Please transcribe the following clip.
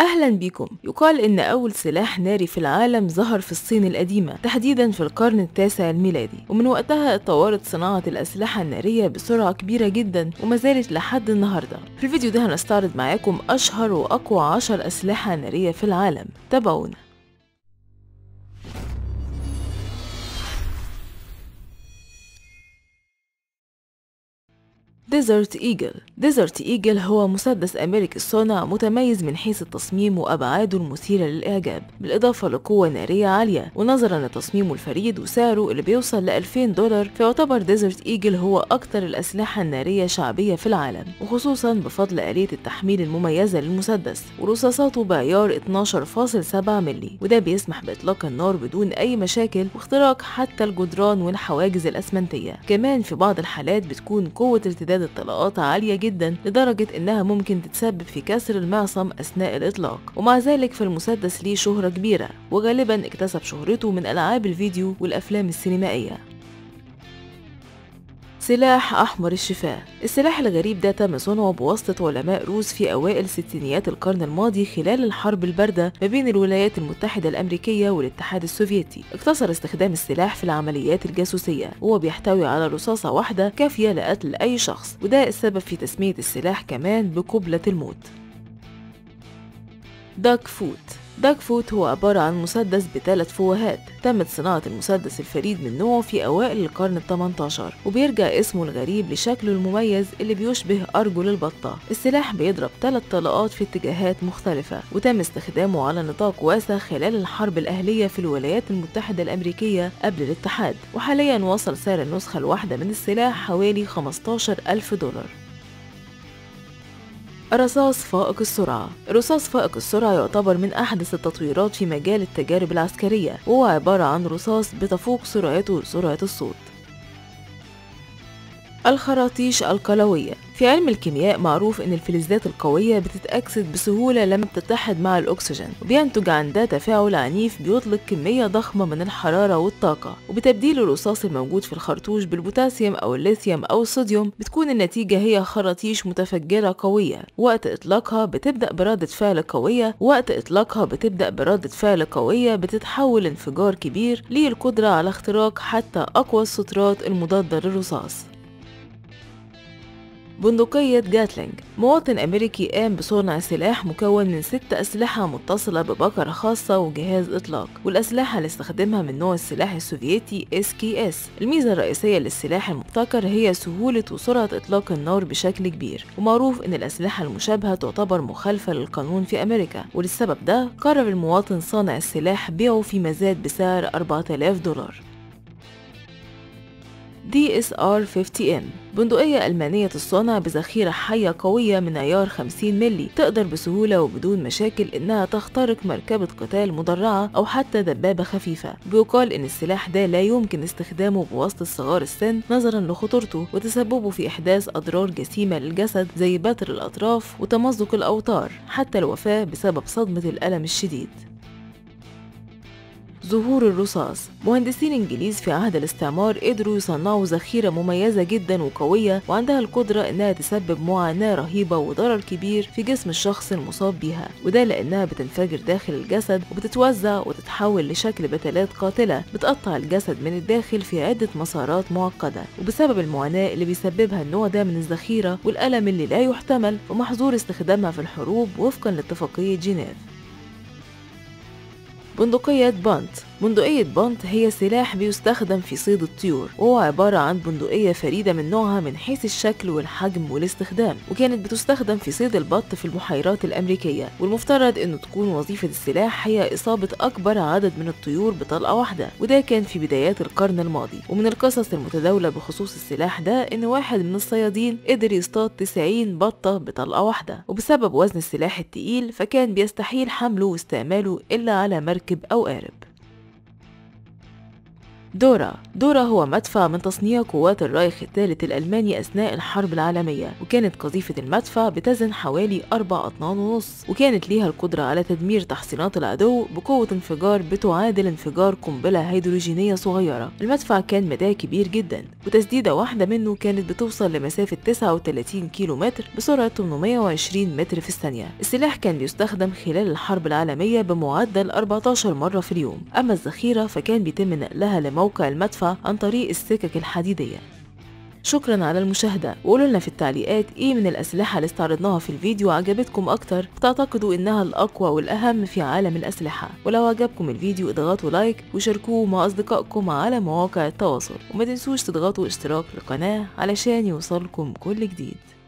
أهلا بكم يقال إن أول سلاح ناري في العالم ظهر في الصين القديمة تحديدا في القرن التاسع الميلادي ومن وقتها اتطورت صناعة الأسلحة النارية بسرعة كبيرة جدا وما زالت لحد النهاردة في الفيديو ده هنستعرض معاكم أشهر وأقوى عشر أسلحة نارية في العالم تابعونا ديزرت ايجل ديزرت ايجل هو مسدس امريكي الصنع متميز من حيث التصميم وابعاده المثيره للاعجاب بالاضافه لقوه ناريه عاليه ونظرا لتصميمه الفريد وسعره اللي بيوصل ل 2000 دولار فيعتبر ديزرت ايجل هو اكثر الاسلحه الناريه شعبيه في العالم وخصوصا بفضل اليه التحميل المميزه للمسدس ورصاصاته بعيار 12.7 مللي وده بيسمح باطلاق النار بدون اي مشاكل واختراق حتى الجدران والحواجز الاسمنتيه كمان في بعض الحالات بتكون قوه ارتداد الطلقات عالية جدا لدرجة إنها ممكن تتسبب في كسر المعصم أثناء الإطلاق ومع ذلك فالمسدس ليه شهرة كبيرة وغالبا اكتسب شهرته من ألعاب الفيديو والأفلام السينمائية سلاح أحمر الشفاه السلاح الغريب ده تم صنعه بواسطة علماء روس في أوائل ستينيات القرن الماضي خلال الحرب الباردة ما بين الولايات المتحدة الأمريكية والاتحاد السوفيتي اقتصر استخدام السلاح في العمليات الجاسوسية وهو بيحتوي على رصاصة واحدة كافية لقتل أي شخص وده السبب في تسمية السلاح كمان بقبلة الموت داك فوت داك فوت هو عبارة عن مسدس بثلاث فوهات تمت صناعة المسدس الفريد من نوعه في أوائل القرن ال18 وبيرجع اسمه الغريب لشكله المميز اللي بيشبه أرجل البطة السلاح بيضرب ثلاث طلقات في اتجاهات مختلفة وتم استخدامه على نطاق واسع خلال الحرب الأهلية في الولايات المتحدة الأمريكية قبل الاتحاد وحاليا وصل سعر النسخة الواحدة من السلاح حوالي 15 ألف دولار رصاص فائق السرعة رصاص فائق السرعة يعتبر من أحدث التطويرات في مجال التجارب العسكرية وهو عبارة عن رصاص بتفوق سرعته سرعة الصوت الخراطيش القلوية في علم الكيمياء معروف ان الفلزات القوية بتتأكسد بسهولة لما بتتحد مع الأكسجين وبينتج عن ده تفاعل عنيف بيطلق كمية ضخمة من الحرارة والطاقة وبتبديل الرصاص الموجود في الخرطوش بالبوتاسيوم أو الليثيوم أو الصوديوم بتكون النتيجة هي خراطيش متفجرة قوية وقت إطلاقها بتبدأ برادة فعل قوية وقت إطلاقها بتبدأ برادة فعل قوية بتتحول انفجار كبير ليه القدرة على اختراق حتى أقوى السترات المضادة للرصاص بندقية جاتلينج مواطن أمريكي قام بصنع سلاح مكون من ست أسلحة متصلة ببكرة خاصة وجهاز إطلاق والأسلحة اللي استخدمها من نوع السلاح السوفيتي SKS الميزة الرئيسية للسلاح المبتكر هي سهولة وسرعة إطلاق النار بشكل كبير ومعروف إن الأسلحة المشابهة تعتبر مخالفة للقانون في أمريكا وللسبب ده قرر المواطن صانع السلاح بيعه في مزاد بسعر 4000 دولار دي اس ار 50 ام بندقية ألمانية الصنع بذخيرة حية قوية من عيار 50 ملي تقدر بسهولة وبدون مشاكل إنها تخترق مركبة قتال مدرعة أو حتى دبابة خفيفة بيقال إن السلاح ده لا يمكن استخدامه بواسطة صغار السن نظرا لخطورته وتسببه في إحداث أضرار جسيمة للجسد زي بتر الأطراف وتمزق الأوتار حتى الوفاة بسبب صدمة الألم الشديد ظهور الرصاص مهندسين انجليز في عهد الاستعمار قدروا يصنعوا ذخيره مميزه جدا وقويه وعندها القدره انها تسبب معاناه رهيبه وضرر كبير في جسم الشخص المصاب بيها وده لانها بتنفجر داخل الجسد وبتتوزع وتتحول لشكل بتلات قاتله بتقطع الجسد من الداخل في عده مسارات معقده وبسبب المعاناه اللي بيسببها النوع ده من الذخيره والالم اللي لا يحتمل ومحظور استخدامها في الحروب وفقا لاتفاقيه جنيف بندقية بانت بندقية بانت هي سلاح بيستخدم في صيد الطيور وهو عبارة عن بندقية فريدة من نوعها من حيث الشكل والحجم والاستخدام وكانت بتستخدم في صيد البط في البحيرات الأمريكية والمفترض أنه تكون وظيفة السلاح هي إصابة أكبر عدد من الطيور بطلقة واحدة وده كان في بدايات القرن الماضي ومن القصص المتداولة بخصوص السلاح ده أن واحد من الصيادين قدر يصطاد 90 بطة بطلقة واحدة وبسبب وزن السلاح التقيل فكان بيستحيل حمله واستعماله إلا على مركب أو قارب دورا دورا هو مدفع من تصنيع قوات الرايخ الثالث الألماني أثناء الحرب العالمية وكانت قذيفة المدفع بتزن حوالي أربع أطنان ونص وكانت ليها القدرة على تدمير تحصينات العدو بقوة انفجار بتعادل انفجار قنبلة هيدروجينية صغيرة المدفع كان مداه كبير جدا وتسديدة واحدة منه كانت بتوصل لمسافة 39 كيلو متر بسرعة 820 متر في الثانية السلاح كان بيستخدم خلال الحرب العالمية بمعدل 14 مرة في اليوم أما الذخيرة فكان بيتم نقلها لموقع المدفع عن طريق السكك الحديدية شكرا على المشاهدة وقولوا لنا في التعليقات ايه من الأسلحة اللي استعرضناها في الفيديو عجبتكم أكتر وتعتقدوا إنها الأقوى والأهم في عالم الأسلحة ولو عجبكم الفيديو اضغطوا لايك وشاركوه مع أصدقائكم على مواقع التواصل وما تنسوش تضغطوا اشتراك للقناة علشان يوصلكم كل جديد